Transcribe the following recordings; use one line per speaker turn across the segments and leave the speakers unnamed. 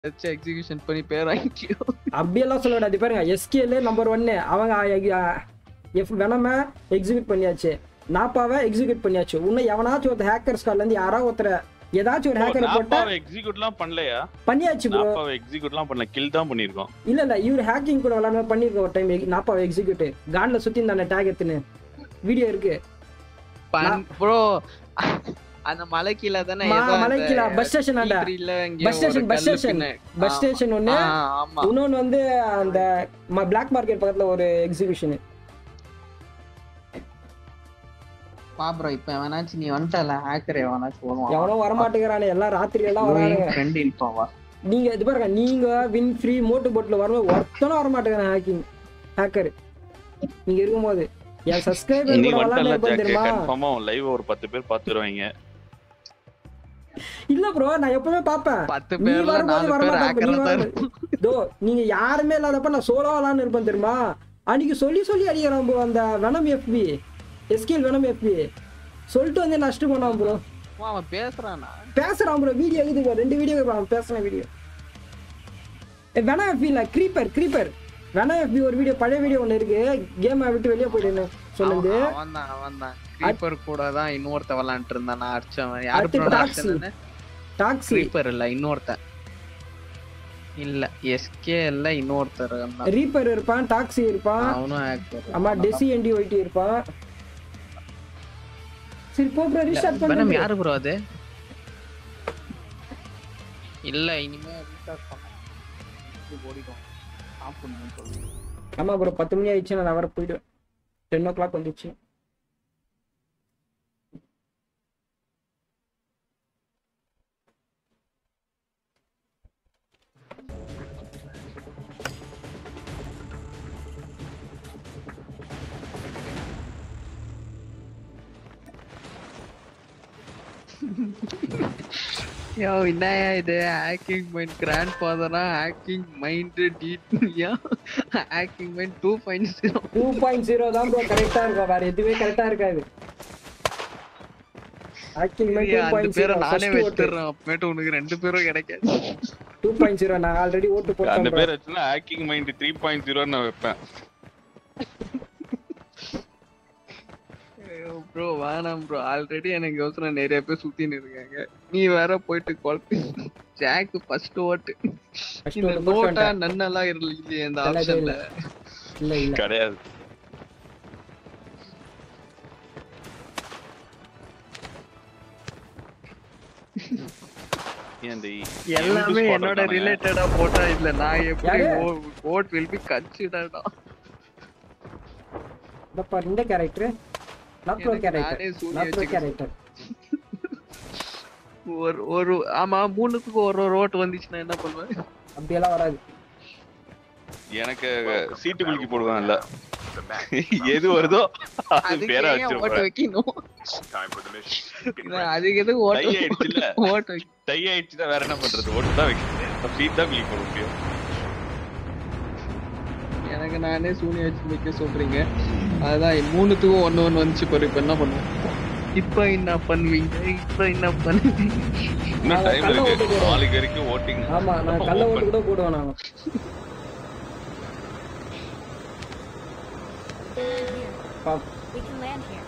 வச்சு எக்ஸிகியூஷன் பண்ணி பேர் வாங்கிக்கோ
அப்படியெல்லாம் சொல்ல விடாது பாருங்க எஸ்கேல நம்பர் ஒன்னு அவங்க எஃப் வெனம எக்ஸிக்யூட் பண்ணியாச்சு நாப்பாவை எக்ஸிக்யூட் பண்ணியாச்சு இன்னும் எவனாச்சும் ஒருத்தர் ஹேக்கர் ஸ்கார்ல இருந்து யாராவது ஒருத்தர் ஏதாச்சும் ஒரு ஹேக்கரை போட்டா
நாப்பாவை எக்ஸிக்யூட்லாம் பண்ணலையா
பண்ணியாச்சு ப்ரோ
நாப்பாவை எக்ஸிக்யூட்லாம் பண்ணல கில் தான் பண்ணிருக்கோம்
இல்ல இல்ல இவர் ஹேக்கிங் கூட விளாட பண்ணிருக்க ஒரு டைம் நாப்பாவை எக்ஸிக்யூட் கான்ல சுத்தி இருந்தானே டேக் எடுத்துன்னு வீடியோ இருக்கு
ப்ரோ அந்த மலை கீழ தானே
மா-
ஏதோ அந்த
மலை கீழ bus station ஆண்ட.
T3 ல எங்கேயோ
பஸ் ஸ்டேஷன்
ஒரு
பஸ்
கல்லு
ஸ்டேஷன்
பின்ன-
பஸ்
ஆ,
ஸ்டேஷன் ஒண்ணு
ஆ, ஆமா
இன்னொன்னு வந்து அந்த பிளாக் மார்க்கெட் பக்கத்துல ஒரு எக்ஸிபிஷன்
பா ப்ரோ இப்ப எவனாச்சும் நீ வந்துட்டல ஹேக்கர் எவனாச்சும் வருவான்
எவனோ வரமாட்டேங்கிறானே எல்லாம் ராத்திரி எல்லாம் வரானுங்க
ஃப்ரெண்ட் இன்ஃபாம் வா
நீங்க இது பாருங்க நீங்க வின் ஃப்ரீ மோட்டு போட்ல வரும்போது ஒருத்தனும் வரமாட்டேங்கிறான் ஹேக்கிங் ஹேக்கர் நீங்க இருக்கும்போது என் சப்ஸ்கிரைபர்
இன்னைக்கு
கூட விளாண்டு
வந்துட்டல
இருப்பேன்
ஜாக்கு
தெரியுமா
கன்ஃபார்மா லைவ் ஒரு பத்து பேர் பாத்துருவாங்க
இல்ல ப்ரோ நான் எப்பவுமே பாப்பேன்
பத்து
நீ
பேர்ல
வரும்போது
நாலு பேர்
வரமாட்டாங்க,
ஹேக்கர்
நீ
தான்
வரும்போது. தோ நீங்க யாருமே இல்லாதப்ப நான் சோலோ விளான்னு இருப்பேன் தெரியுமா அன்னைக்கு சொல்லி சொல்லி அடிக்கிறான் ப்ரோ அந்த வெனம் எஃபி எஸ்கேல் வெனம் எஃபி சொல்லிட்டு வந்து நஷ்டம் பண்ணான் ப்ரோ
இருப்பான். அவன் பேசுறானா
பேசுறான் ப்ரோ வீடியோ இது bro. ரெண்டு வீடியோ அவன் பேசுன வீடியோ வெனா எஃபி இல்ல கிரீப்பர் கிரீப்பர் வெனா எஃபி ஒரு வீடியோ பழைய வீடியோ ஒன்று இருக்கு கேமை விட்டு வெளியே போயிட்டு சொல்லுது
அவன் தான் அவன் தான் creeper கூட தான் இன்னொருத்த விளையாண்டு இருந்தான் நான் அடிச்சவன் யாரு
அடுத்து
ப்ரோ
டாக்ஸி டாக்ஸி
creeper இல்ல இன்னொருத்தன் இல்ல எஸ்கே இல்ல இன்னொருத்தர் இருந்தான்.
ரீப்பர் இருப்பான் டாக்ஸி இருப்பான்
அவனும் hacker.
ஆமா டெசி என்டி ஒயிட்டி இருப்பான் சரி போ ப்ரோ ரீஸ்டார்ட்
venom
பண்ணு
யாரு ப்ரோ அது இல்ல இனிமே ரீஸ்டார்ட் பண்ண ஓடிடும் ஆஃப் பண்ணுன்னு சொல்லு
ஆமா ப்ரோ பத்து மணி ஆயிடுச்சு நான் வர போயிடுவேன் டென் ஓ கிளாக் வந்துச்சு
யோ என்னயா இது ஹேக்கிங் மைண்ட் கிராண்ட் ஃபாதரா ஹேக்கிங் மைண்ட் டிடியா hacking mind two point zero
two point zero தான் ப்ரோ கரெக்டா இருக்கும் வேற எதுவுமே கரெக்டா இருக்காது ஆக்டிங் டூ
அந்த
பாயிண்ட்
பேரை
ஜீரோ
நானே வச்சிடுறேன் அப்பமேட்டு உனக்கு ரெண்டு பேரும் கிடைக்காது
டூ பாயிண்ட் ஜீரோ நான் ஆல்ரெடி ஓட்டு
அந்த
போட்டேன் bro.
பேர் வச்சுன்னா ஹேக்கிங் மைண்ட் த்ரீ பாயிண்ட் ஜீரோன்னு நான் வைப்பேன்
ப்ரோ வேணாம் ப்ரோ ஆல்ரெடி எனக்கு யோசனை நிறைய பேர் சுத்தின்னு இருக்காங்க நீ வேற போயிட்டு குழப்பி ஜாக்கு ஃபர்ஸ்ட் ஓட்டு
First
இந்த
ஓட்டு போட்டு
நோட்டா
வந்துட்டேன்.
நன்னெல்லாம் இல்லையே இந்த
இல்லவே
ஆப்ஷன்ல
இல்ல இல்ல
கிடையாது ஏன் இந்த
எல்லாமே
Windows
என்னோட
போட்டிருக்கானுங்க.
ரிலேட்டடா போட்டா இல்ல நான் எப்படி
யாரு?
ஓட் வில் பி கன்சிடர்டா
இந்த பாரு இந்த கேரக்டர் நாட் ப்ரோ
எனக்கு
கேரக்டர்
நானே சூனியம்
நாட் ப்ரோ
வச்சுக்க
கேரக்டர்
ஒரு ஒரு ஆமா மூணுத்துக்கு ஒரு ஒரு ஓட்டு வந்துச்சுன்னா என்ன பண்ணுவேன்
அப்படியெல்லாம் வராது
எனக்கு சீட்டு குலுக்கி போடுவாங்கல்ல எது வருதோ அது
அதுக்கு
பேரா
ஏன் ஓட்டு
வச்சிருப்பேன்
வைக்கணும்
Time for the mission. Get
நான்
ready.
அதுக்கு எதுக்கு
டை
ஓட்டு
ஆயிடுச்சுல்ல
ஓட்டு வைக்க
டை ஆயிடுச்சுன்னா வேற என்ன பண்றது ஓட்டு தான் வைக்கணும் சீட் தான் குலுக்கி போட முடியும்
எனக்கு நானே சூனியம் வச்சு வைக்க சொல்றீங்க அதான் மூணுத்துக்கும் ஒண்ணு ஒண்ணு வந்துச்சு பாரு இப்ப என்ன பண்ணுவோம் இப்ப என்ன பண்ணுவீங்க இப்ப என்ன பண்ணுவீங்க
இன்னும்
நாங்க
டைம்
கள்ள
இருக்கு
ஓட்டு போடுவோம்.
நாளைக்கு வரைக்கும் ஓட்டிங்
ஆமா நான் கள்ள ஓட்டு கூட போடுவேன் நான் பா-
We can land here.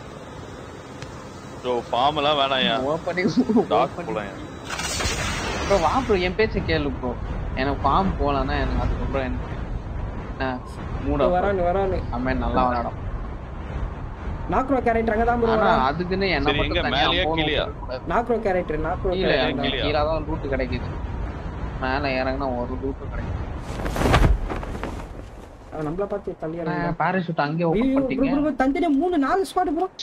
So farm எல்லாம் வேணாயா
ஓப்பனி
டாக் போலாம்
ப்ரோ வா ப்ரோ என் பேச்ச கேளு ப்ரோ எனக்கு ஃபார்ம் போலன்னா எனக்கு அதுக்கப்புறம் எனக்கு என்ன மூட
வரானு வரானு
அம்மே நல்லா விளையாடும்
நாக்ரோ கேரக்டர் அங்கதான் ப்ரோ
ஆனா
வரான்
அதுக்குன்னு என்ன
சரி, எங்க
மட்டும் தனியா
மேலயா,
போகணும்
கீழயா?
கூடாது.
நாக்ரோ கேரக்டர் நாக்ரோ
கீழே
கேரக்டர்
கீழயா?
கீழே தான் ரூட் கிடைக்குது மேல இறங்கினா ஒரு ரூட் கிடைக்கும்
அவன் நம்மள பார்த்து தள்ளி
பாராசூட் அங்கே ஓபன் பண்ணிட்டீங்க
தந்தனே மூணு நாலு ஸ்பாட் ப்ரோ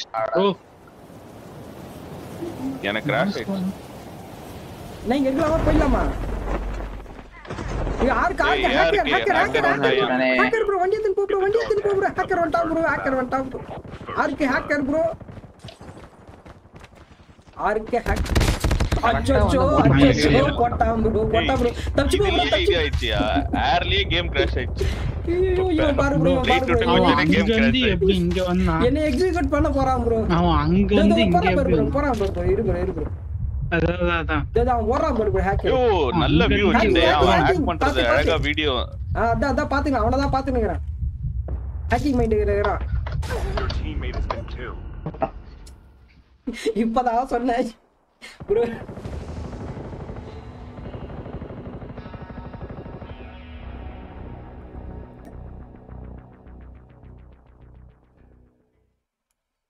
எனக்கு கிராஷ் ஆயிடுச்சு
நான் இங்க இருக்கலாமா போயிடலாமா இது ஆருக்கு ஆருக்கு
ஏய்,
ஹேக்கர்
யாருக்கு?
ஹேக்கர் ஹேக்கர்
hacker
ஹேக்கர்
வந்தானே.
ஹேக்கர் ப்ரோ வண்டி எடுத்து போ ப்ரோ வண்டி எடுத்து போ ப்ரோ ஹேக்கர் வந்துட்டான் ப்ரோ ஹேக்கர் வந்துட்டான் ப்ரோ ஆருக்கு ஹேக்கர் ப்ரோ ஆருக்கு ஹேக் அச்சோ அச்சோ அச்சோ போட்டான் ப்ரோ போட்டான் ப்ரோ தப்பிச்சு போ ப்ரோ
இதுலயே இது
தப்பிச்சு
ஆயிடுச்சியா ஏர்லயே கேம் கிராஷ் ஆயிடுச்சு
ஐயோ இவன் பாரு ப்ரோ இவன் பாரு
Play to
ப்ரோ
கொஞ்ச
அவன்
நேரம் game
அங்க இருந்து
crash
எப்படி இங்க வந்தான்
என்ன எக்ஸிக்யூட் பண்ண போறான் ப்ரோ
அவன் அங்க இருந்து இங்க
போறான்
எப்படி
பாரு
வந்தான்?
போறான் பாரு இரு ப்ரோ இரு ப்ரோ
அதான் அதான், அதான்
ஏதோ அவன் ஓடுறான் பாரு ப்ரோ ஹேக்கர்
ஐயோ நல்ல வியூ வச்சிருந்தேன் அவன் ஹேக் பண்றது
பாத்து, பாத்து.
அழகா வீடியோ
அதான் அதான் பாத்துக்கலாம் அவனை தான் பாத்துனுக்குறான் ஹேக்கிங் மைண்ட் இருக்கிறான்
Your teammate has been killed.
இப்பதான் சொன்னேன் ப்ரோ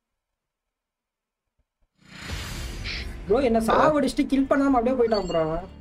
ப்ரோ என்ன சாவடிச்சுட்டு கில் பண்ணாம அப்படியே போயிட்டான் ப்ரோ